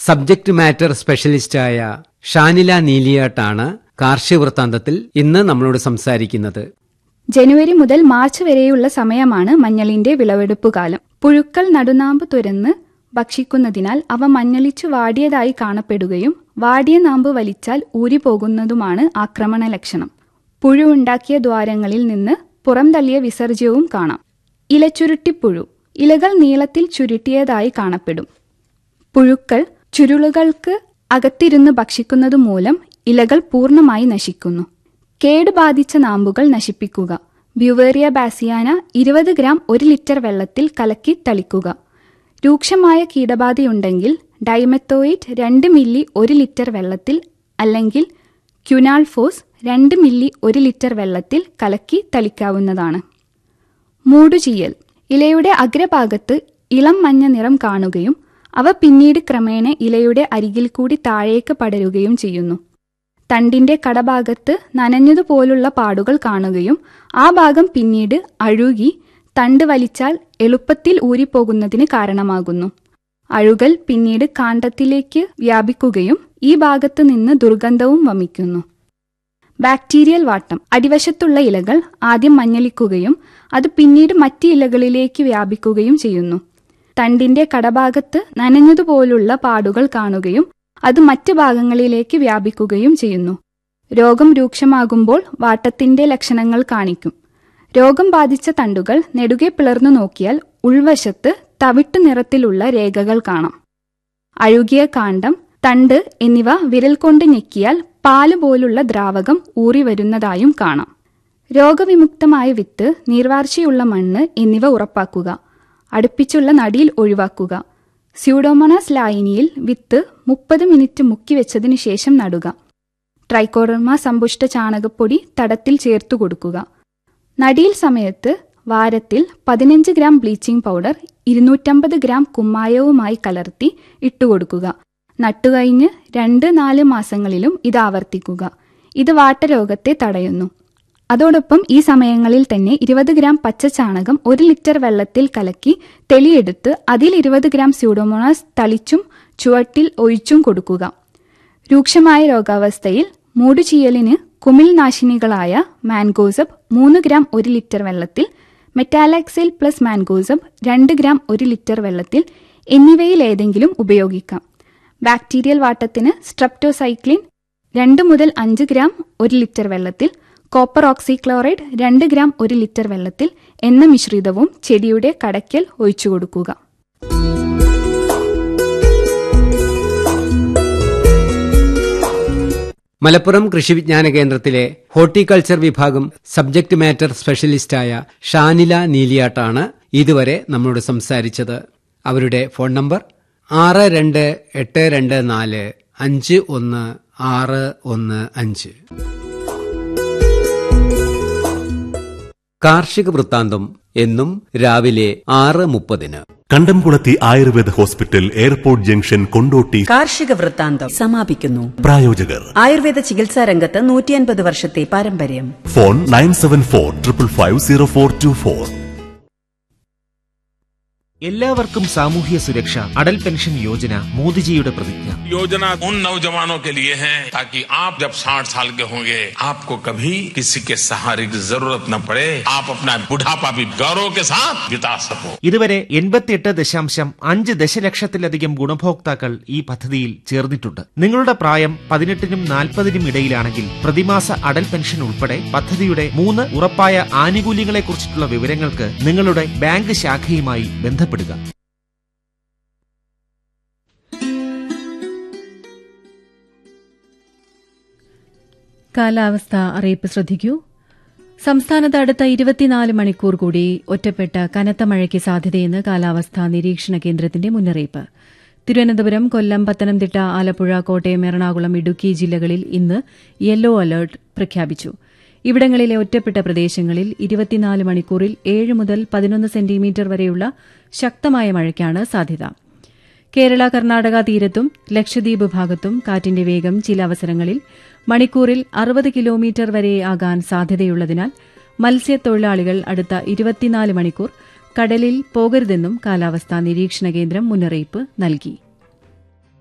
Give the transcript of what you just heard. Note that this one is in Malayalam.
സബ്ജക്ട് മാറ്റർ സ്പെഷ്യലിസ്റ്റായ ഷാനില നീലിയാട്ടാണ് കാർഷിക വൃത്താന്തത്തിൽ ഇന്ന് നമ്മളോട് സംസാരിക്കുന്നത് ജനുവരി മുതൽ മാർച്ച് വരെയുള്ള സമയമാണ് മഞ്ഞളിന്റെ വിളവെടുപ്പ് കാലം പുഴുക്കൾ നടുനാമ്പ് തുരന്ന് ഭക്ഷിക്കുന്നതിനാൽ അവ മഞ്ഞളിച്ചു വാടിയതായി കാണപ്പെടുകയും വാടിയ നാമ്പ് വലിച്ചാൽ ഊരിപ്പോകുന്നതുമാണ് ആക്രമണ ലക്ഷണം പുഴു ഉണ്ടാക്കിയ ദ്വാരങ്ങളിൽ നിന്ന് പുറംതള്ളിയ വിസർജ്യവും കാണാം ഇലച്ചുരുട്ടിപ്പുഴു ഇലകൾ നീളത്തിൽ ചുരുട്ടിയതായി കാണപ്പെടും പുഴുക്കൾ ചുരുളുകൾക്ക് അകത്തിരുന്ന് ഭക്ഷിക്കുന്നതു മൂലം ഇലകൾ പൂർണ്ണമായി നശിക്കുന്നു കേട് ബാധിച്ച നാമ്പുകൾ നശിപ്പിക്കുക ബ്യുവേറിയ ബാസിയാന ഇരുപത് ഗ്രാം ഒരു ലിറ്റർ വെള്ളത്തിൽ കലക്കി തളിക്കുക രൂക്ഷമായ കീടബാധയുണ്ടെങ്കിൽ ഡൈമെത്തോയിറ്റ് രണ്ട് മില്ലി ഒരു ലിറ്റർ വെള്ളത്തിൽ അല്ലെങ്കിൽ ക്യുനാൾഫോസ് രണ്ട് മില്ലി ഒരു ലിറ്റർ വെള്ളത്തിൽ കലക്കി തളിക്കാവുന്നതാണ് മൂടുചീയൽ ഇലയുടെ അഗ്രഭാഗത്ത് ഇളം മഞ്ഞ നിറം കാണുകയും അവ പിന്നീട് ക്രമേണ ഇലയുടെ അരികിൽ കൂടി താഴേക്ക് പടരുകയും ചെയ്യുന്നു തണ്ടിന്റെ കടഭാഗത്ത് നനഞ്ഞതുപോലുള്ള പാടുകൾ കാണുകയും ആ ഭാഗം പിന്നീട് അഴുകി തണ്ട് വലിച്ചാൽ എളുപ്പത്തിൽ ഊരിപ്പോകുന്നതിന് കാരണമാകുന്നു അഴുകൽ പിന്നീട് കാണ്ഡത്തിലേക്ക് വ്യാപിക്കുകയും ഈ ഭാഗത്ത് നിന്ന് ദുർഗന്ധവും വമിക്കുന്നു ബാക്ടീരിയൽ വാട്ടം അടിവശത്തുള്ള ഇലകൾ ആദ്യം മഞ്ഞളിക്കുകയും അത് പിന്നീട് മറ്റ് ഇലകളിലേക്ക് വ്യാപിക്കുകയും ചെയ്യുന്നു തണ്ടിന്റെ കടഭാഗത്ത് നനഞ്ഞതുപോലുള്ള പാടുകൾ കാണുകയും അത് മറ്റ് ഭാഗങ്ങളിലേക്ക് വ്യാപിക്കുകയും ചെയ്യുന്നു രോഗം രൂക്ഷമാകുമ്പോൾ വാട്ടത്തിന്റെ ലക്ഷണങ്ങൾ കാണിക്കും രോഗം ബാധിച്ച തണ്ടുകൾ നെടുകെ പിളർന്നു നോക്കിയാൽ ഉൾവശത്ത് തവിട്ടു നിറത്തിലുള്ള രേഖകൾ കാണാം അഴുകിയ കാണ്ഡം തണ്ട് എന്നിവ വിരൽ കൊണ്ട് ഞെക്കിയാൽ പാല് പോലുള്ള ദ്രാവകം ഊറി വരുന്നതായും കാണാം രോഗവിമുക്തമായ വിത്ത് നീർവാർച്ചയുള്ള മണ്ണ് എന്നിവ ഉറപ്പാക്കുക അടുപ്പിച്ചുള്ള നടിയിൽ ഒഴിവാക്കുക സ്യൂഡോമോണാസ് ലായനിയിൽ വിത്ത് മുപ്പത് മിനിറ്റ് മുക്കി വെച്ചതിനു ശേഷം നടുക ട്രൈക്കോഡർമ സമ്പുഷ്ട ചാണകപ്പൊടി തടത്തിൽ ചേർത്തു കൊടുക്കുക നടിയിൽ സമയത്ത് വാരത്തിൽ പതിനഞ്ച് ഗ്രാം ബ്ലീച്ചിംഗ് പൗഡർ ഇരുന്നൂറ്റമ്പത് ഗ്രാം കുമ്മായവുമായി കലർത്തി ഇട്ടുകൊടുക്കുക നട്ടുകഴിഞ്ഞ് രണ്ട് നാല് മാസങ്ങളിലും ഇത് ആവർത്തിക്കുക ഇത് വാട്ടരോഗത്തെ തടയുന്നു അതോടൊപ്പം ഈ സമയങ്ങളിൽ തന്നെ ഇരുപത് ഗ്രാം പച്ചച്ചാണകം ഒരു ലിറ്റർ വെള്ളത്തിൽ കലക്കി തെളിയെടുത്ത് അതിൽ ഇരുപത് ഗ്രാം സ്യൂഡോമോണാസ് തളിച്ചും ചുവട്ടിൽ ഒഴിച്ചും കൊടുക്കുക രൂക്ഷമായ രോഗാവസ്ഥയിൽ മൂടുചീയലിന് കുമിൾ നാശിനികളായ മാൻഗോസബ് മൂന്ന് ഗ്രാം ഒരു ലിറ്റർ വെള്ളത്തിൽ മെറ്റാലാക്സൈൽ പ്ലസ് മാൻഗോസബ് രണ്ട് ഗ്രാം ഒരു ലിറ്റർ വെള്ളത്തിൽ എന്നിവയിൽ ഏതെങ്കിലും ഉപയോഗിക്കാം ബാക്ടീരിയൽ വാട്ടത്തിന് സ്ട്രെപ്റ്റോസൈക്ലിൻ രണ്ട് മുതൽ അഞ്ച് ഗ്രാം ഒരു ലിറ്റർ വെള്ളത്തിൽ കോപ്പർ ഓക്സിക്ലോറൈഡ് രണ്ട് ഗ്രാം ഒരു ലിറ്റർ വെള്ളത്തിൽ എന്ന മിശ്രിതവും ചെടിയുടെ കടയ്ക്കൽ ഒഴിച്ചു കൊടുക്കുക മലപ്പുറം കൃഷി വിജ്ഞാന കേന്ദ്രത്തിലെ ഹോർട്ടിക്കൾച്ചർ വിഭാഗം സബ്ജക്ട് മാറ്റർ സ്പെഷ്യലിസ്റ്റായ ഷാനില നീലിയാട്ടാണ് ഇതുവരെ നമ്മളോട് സംസാരിച്ചത് അവരുടെ ഫോൺ നമ്പർ ആറ് രണ്ട് എട്ട് രണ്ട് നാല് അഞ്ച് ഒന്ന് ആറ് ഒന്ന് അഞ്ച് കാർഷിക വൃത്താന്തം എന്നും രാവിലെ ആറ് മുപ്പതിന് കണ്ടംകുളത്തി Ayurveda hospital airport junction Kondotty കാർഷിക വൃത്താന്തം സമാപിക്കുന്നു പ്രായോജകർ ആയുർവേദ ചികിത്സാ രംഗത്ത് നൂറ്റിയൻപത് വർഷത്തെ പാരമ്പര്യം phone nine seven four triple five zero four two four എല്ലാവർക്കും സാമൂഹ്യ സുരക്ഷ അടൽ പെൻഷൻ യോജന മോദിജിയുടെ പ്രതിജ്ഞ योजना उन नौजवानों के लिए है ताकि आप जब 60 साल के होंगे आपको कभी किसी के सहारे की जरूरत न पड़े आप अपना बुढ़ापा भी गौरव के साथ बिता सको ഇതുവരെ എൺപത്തിയെട്ട് ദശാംശം അഞ്ച് ദശലക്ഷത്തിലധികം ഗുണഭോക്താക്കൾ ഈ പദ്ധതിയിൽ ചേർന്നിട്ടുണ്ട് നിങ്ങളുടെ പ്രായം പതിനെട്ടിനും നാൽപ്പതിനും ഇടയിലാണെങ്കിൽ പ്രതിമാസ അടൽ പെൻഷൻ ഉൾപ്പെടെ പദ്ധതിയുടെ മൂന്ന് ഉറപ്പായ ആനുകൂല്യങ്ങളെക്കുറിച്ചിട്ടുള്ള വിവരങ്ങൾക്ക് നിങ്ങളുടെ ബാങ്ക് ശാഖയുമായി ബന്ധപ്പെടുക കാലാവസ്ഥ അറിയിപ്പ് ശ്രദ്ധിക്കൂ സംസ്ഥാനത്ത് അടുത്ത ഇരുപത്തിനാല് മണിക്കൂർ കൂടി ഒറ്റപ്പെട്ട കനത്ത മഴയ്ക്ക് സാധ്യതയെന്ന് കാലാവസ്ഥാ നിരീക്ഷണ കേന്ദ്രത്തിന്റെ മുന്നറിയിപ്പ് തിരുവനന്തപുരം കൊല്ലം പത്തനംതിട്ട ആലപ്പുഴ കോട്ടയം എറണാകുളം ഇടുക്കി ജില്ലകളിൽ ഇന്ന് യെല്ലോ അലർട്ട് പ്രഖ്യാപിച്ചു ഇവിടങ്ങളിലെ ഒറ്റപ്പെട്ട പ്രദേശങ്ങളിൽ ഇരുപത്തിനാല് മണിക്കൂറിൽ ഏഴ് മുതൽ പതിനൊന്ന് സെന്റിമീറ്റർ വരെയുള്ള ശക്തമായ മഴയ്ക്കാണ് സാധ്യത കേരള കർണാടക തീരത്തും ലക്ഷദ്വീപ് ഭാഗത്തും കാറ്റിന്റെ വേഗം ചില അവസരങ്ങളിൽ മണിക്കൂറിൽ അറുപത് കിലോമീറ്റർ വരെ ആകാൻ സാധ്യതയുള്ളതിനാൽ മത്സ്യത്തൊഴിലാളികൾ അടുത്ത ഇരുപത്തിനാല് മണിക്കൂർ കടലിൽ പോകരുതെന്നും കാലാവസ്ഥാ നിരീക്ഷണ കേന്ദ്രം മുന്നറിയിപ്പ് നൽകി